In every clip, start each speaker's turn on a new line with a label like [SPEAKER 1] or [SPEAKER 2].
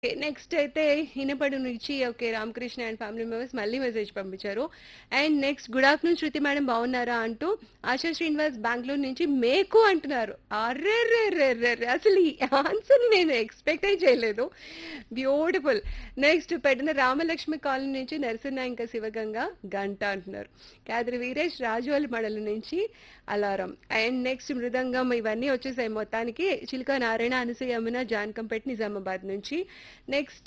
[SPEAKER 1] Next అయితే హినపడు నుంచి okay Ramakrishna and family members మళ్ళీ మెసేజ్ పంపించారు and next good afternoon Shruti madam బాగున్నారా అంటూ ఆశా శ్రీనివాస్ బెంగళూరు నుంచి మేకు అంటున్నారు అర్రే రే రే రే రే. అసలు ఈ ఆన్సర్ నేను ఎక్స్పెక్ట్ చేయలేదు బ్యూటిఫుల్ నెక్స్ట్ పెట్టిన రామలక్ష్మి కాలనీ నుంచి నరసింహ ఇంకా శివగంగ గంట అంటున్నారు కాదరి వీరేష్ రాజోలి మడల నుంచి అలారం అండ్ నెక్స్ట్ మృదంగం ఇవన్నీ వచ్చేసాయి మొత్తానికి చిలుక నారాయణ అనసూయ యమున జాన్కంపేట్ నిజామాబాద్ నుంచి నెక్స్ట్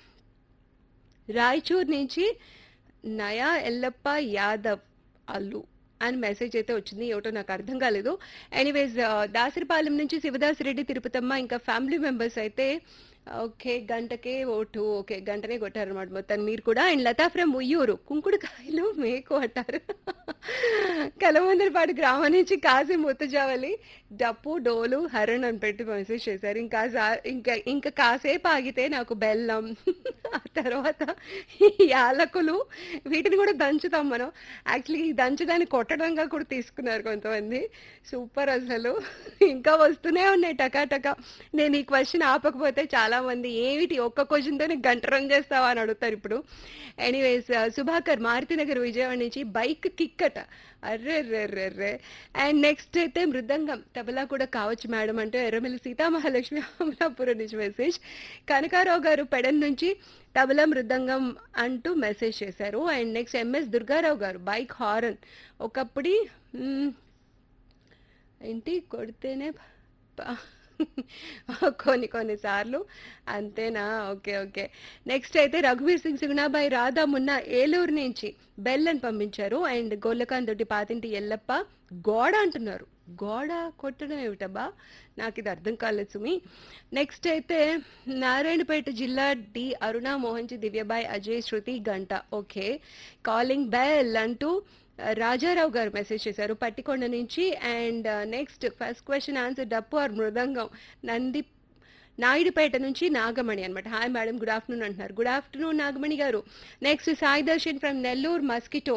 [SPEAKER 1] రాయచూర్ నుంచి నయా ఎల్లప్ప యాదవ్ అల్లు అని మెసేజ్ అయితే వచ్చింది ఏమిటో నాకు అర్థం కాలేదు ఎనీవేస్ దాసరిపాలెం నుంచి శివదాస్ రెడ్డి తిరుపతమ్మ ఇంకా ఫ్యామిలీ మెంబర్స్ అయితే ఓకే గంటకే ఓటు ఓకే గంటనే కొట్టారనమాట మొత్తం మీరు కూడా అండ్ లతా ఫ్రమ్ ఉయ్యూరు కుంకుడుకాయలు మేకు అంటారు కలమందరపాడు గ్రామం నుంచి కాసి ముత్తజావలి డప్పు డోలు హరణ్ అని పెట్టి మెసేజ్ చేశారు ఇంకా సా- ఇంకా ఇంకా కాసేపు ఆగితే నాకు బెల్లం ఆ తర్వాత ఈ యాలకులు వీటిని కూడా దంచుతాం మనం యాక్చువల్లీ ఈ దంచడాన్ని కొట్టడంగా కూడా తీసుకున్నారు కొంతమంది సూపర్ అసలు ఇంకా వస్తూనే ఉన్నాయి టకా టకా నేను ఈ క్వశ్చన్ ఆపకపోతే చాలా మంది ఏమిటి ఒక్క క్వశ్చన్తోనే గంట రన్ చేస్తావా అని అడుగుతారు ఇప్పుడు ఎనీవేస్ సుభాకర్ మారుతినగర్ విజయవాడ నుంచి బైక్ కిక్కట అర్రే రే రే రే అండ్ నెక్స్ట్ అయితే మృదంగం తబలా కూడా కావచ్చు మేడం అంటే ఎర్రమిల్లి సీతామహాలక్ష్మి అమలాపురం నుంచి మెసేజ్ కనకారావు గారు పెడన్ నుంచి తబలా మృదంగం అంటూ మెసేజ్ చేశారు అండ్ నెక్స్ట్ ఎంఎస్ దుర్గారావు గారు బైక్ హారన్ ఒకప్పుడు మ్, ఏంటి కొడితేనే ప- కొన్ని కొన్ని సార్లు అంతేనా ఓకే ఓకే నెక్స్ట్ అయితే రఘువీర్ సింగ్ సుగుణాబాయి రాధా మున్న ఏలూరు నుంచి బెల్ అని పంపించారు అండ్ గొల్లకాన్ దొడ్డి పాతింటి ఎల్లప్ప గోడ అంటున్నారు గోడ కొట్టడం ఏమిటబ్బా నాకు ఇది అర్థం కాలేదు సుమి నెక్స్ట్ అయితే నారాయణపేట జిల్లా డి అరుణ మోహన్జీ దివ్యబాయ్ అజయ్ శృతి గంట ఓకే కాలింగ్ బెల్ అంటూ రాజారావు గారు మెసేజ్ చేశారు పట్టికొండ నుంచి and next first question answer డప్పు ఆర్ మృదంగం నంది నాయుడుపేట నుంచి నాగమణి అనమాట హాయ్ మేడం గుడ్ ఆఫ్టర్నూన్ అంటున్నారు గుడ్ ఆఫ్టర్నూన్ నాగమణి గారు next Sai Darshan from Nellore mosquito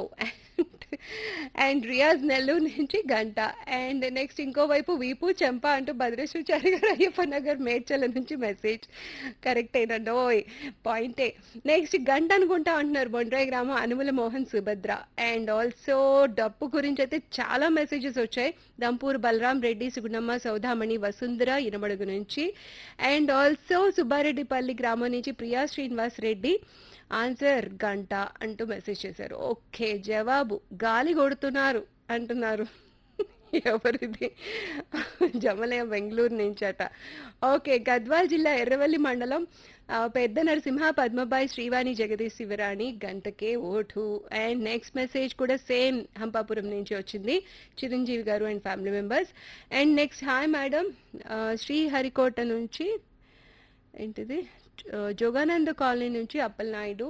[SPEAKER 1] and Riyaz Nellore నుంచి గంట అండ్ నెక్స్ట్ ఇంకోవైపు వీపు చెంప అంటూ భద్రేశ్వరచారి గారు అయ్యప్ప నగర్ మేడ్చల నుంచి మెసేజ్ కరెక్ట్ అయినండి ఓయ్ పాయింటే నెక్స్ట్ గంట అనుకుంటా అంటున్నారు బొండ్రాయి గ్రామం అనుముల మోహన్ సుభద్ర అండ్ ఆల్సో డప్పు గురించి అయితే చాలా మెసేజెస్ వచ్చాయి దంపూర్ బలరాం రెడ్డి సుగుణమ్మ సౌదామణి వసుంధర ఇనమడుగు నుంచి అండ్ ఆల్సో సుబ్బారెడ్డిపల్లి గ్రామం నుంచి ప్రియా శ్రీనివాస్ రెడ్డి ఆన్సర్ గంట అంటూ మెసేజ్ చేశారు ఓకే జవాబు గాలి కొడుతున్నారు అంటున్నారు ఎవరిది జమలయ బెంగళూరు నుంచి అట ఓకే గద్వాల్ జిల్లా ఎర్రవల్లి మండలం ఆ, పెద్ద నరసింహ పద్మబాయి శ్రీవాణి జగదీష్ శివరాణి గంటకే ఓటు అండ్ నెక్స్ట్ మెసేజ్ కూడా సేమ్ హంపాపురం నుంచి వచ్చింది చిరంజీవి గారు and family members and next hi madam Sriharikota నుంచి ఏంటిది ఆ, జోగానంద కాలనీ నుంచి అప్పలనాయుడు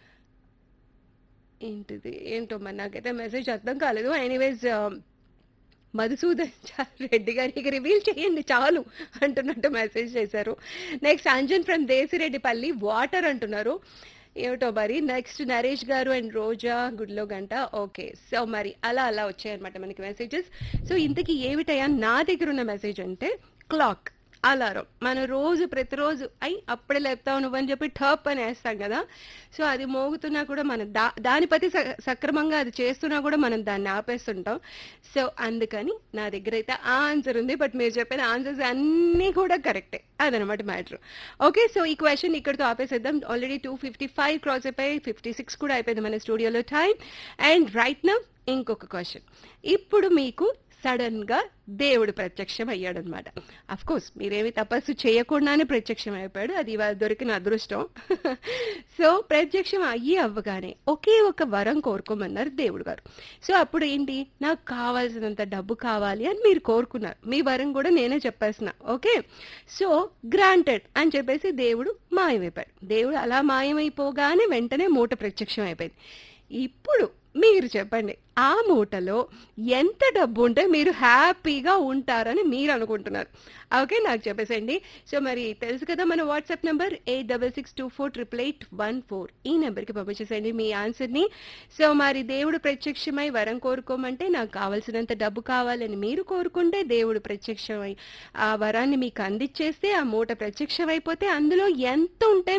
[SPEAKER 1] ఏంటిది ఏంటో మరి నాకైతే మెసేజ్ అర్థం కాలేదు ఎనీవేస్ మధుసూదన్ చా- రెడ్డి గారికి రివీల్ చేయండి చాలు అంటున్నట్టు మెసేజ్ చేశారు next Anjan from Desireddipalli water అంటున్నారు ఏమిటో మరి నెక్స్ట్ నరేష్ గారు అండ్ రోజా గుడిలో గంట ఓకే సో మరి అలా అలా వచ్చాయన్నమాట మనకి మెసేజెస్ సో ఇంతకీ ఏమిటయ్యా నా దగ్గర ఉన్న మెసేజ్ అంటే క్లాక్ అలారం మనం రోజు ప్రతిరోజు అయి అప్పుడే లేపుతావు నువ్వు అని చెప్పి ఠప్ అని వేస్తాం కదా సో అది మోగుతున్నా కూడా మనం దా దాని పతి స- సక్రమంగా అది చేస్తున్నా కూడా మనం దాన్ని ఆపేస్తుంటాం సో అందుకని నా దగ్గర అయితే ఆ ఆన్సర్ ఉంది బట్ మీరు చెప్పిన ఆన్సర్స్ అన్నీ కూడా కరెక్టే అదనమాట మ్యాటర్ ఓకే సో ఈ క్వశ్చన్ ఇక్కడితో ఆపేసేద్దాం already two fifty five cross అయిపోయి ఫిఫ్టీ సిక్స్ కూడా అయిపోయింది మన స్టూడియోలో టైం అండ్ రైట్ నా ఇంకొక క్వశ్చన్ ఇప్పుడు మీకు సడన్ గా దేవుడు ప్రత్యక్షం అయ్యాడనమాట అఫ్ కోర్స్ మీరేమి తపస్సు చేయకుండానే ప్రత్యక్షం అయిపోయాడు అది ఇవాళ దొరికిన అదృష్టం సో ప్రత్యక్షం అయ్యి అవ్వగానే ఒకే ఒక వరం కోరుకోమన్నారు దేవుడు గారు సో అప్పుడు ఏంటి నాకు కావాల్సినంత డబ్బు కావాలి అని మీరు కోరుకున్నారు మీ వరం కూడా నేనే చెప్పేసిన ఓకే సో గ్రాంటెడ్ అని చెప్పేసి దేవుడు మాయమైపోయాడు దేవుడు అలా మాయమైపోగానే వెంటనే మూట ప్రత్యక్షం అయిపోయింది ఇప్పుడు మీరు చెప్పండి ఆ మూటలో ఎంత డబ్బు ఉంటే మీరు హ్యాపీగా ఉంటారని మీరు అనుకుంటున్నారు ఓకే నాకు చెప్పేసండి సో మరి తెలుసు కదా మన WhatsApp number eight double six two four triple eight one four ఈ నెంబర్కి పంపించేసండి మీ ఆన్సర్ని సో మరి దేవుడు ప్రత్యక్షమై వరం కోరుకోమంటే నాకు కావాల్సినంత డబ్బు కావాలని మీరు కోరుకుంటే దేవుడు ప్రత్యక్షమై ఆ వరాన్ని మీకు అందిచ్చేస్తే ఆ మూట ప్రత్యక్షమైపోతే అందులో ఎంత ఉంటే